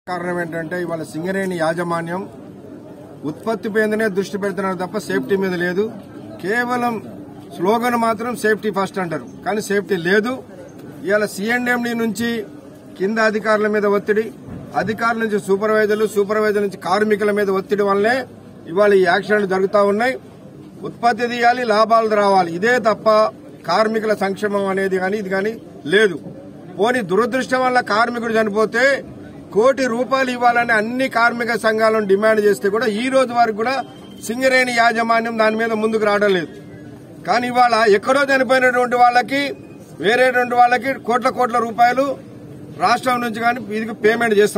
కారణం ఏంటంటే ఇవాళ సింగరేణి యాజమాన్యం ఉత్పత్తి మీదనే దృష్టి పెడుతున్నారు తప్ప సేఫ్టీ మీద లేదు కేవలం స్లోగన్ మాత్రం సేఫ్టీ ఫస్ట్ అంటారు కానీ సేఫ్టీ లేదు ఇవాళ సిఎండ్ఎండి నుంచి కింద అధికారుల మీద ఒత్తిడి అధికారుల నుంచి సూపర్వైజర్లు సూపర్వైజర్ నుంచి కార్మికుల మీద ఒత్తిడి వల్లే ఇవాళ ఈ యాక్సిడెంట్లు జరుగుతూ ఉన్నాయి ఉత్పత్తి తీయాలి లాభాలు రావాలి ఇదే తప్ప కార్మికుల సంక్షేమం అనేది కానీ ఇది కానీ లేదు పోని దురదృష్టం వల్ల కార్మికుడు చనిపోతే కోటి రూపాయలు ఇవ్వాలని అన్ని కార్మిక సంఘాలను డిమాండ్ చేస్తే కూడా ఈ రోజు వరకు కూడా సింగరేణి యాజమాన్యం దాని మీద ముందుకు రావడం లేదు కానీ ఇవాళ ఎక్కడో చనిపోయినటువంటి వాళ్ళకి వేరేటువంటి వాళ్ళకి కోట్ల కోట్ల రూపాయలు రాష్ట్రం నుంచి కానీ ఇది పేమెంట్ చేస్తారు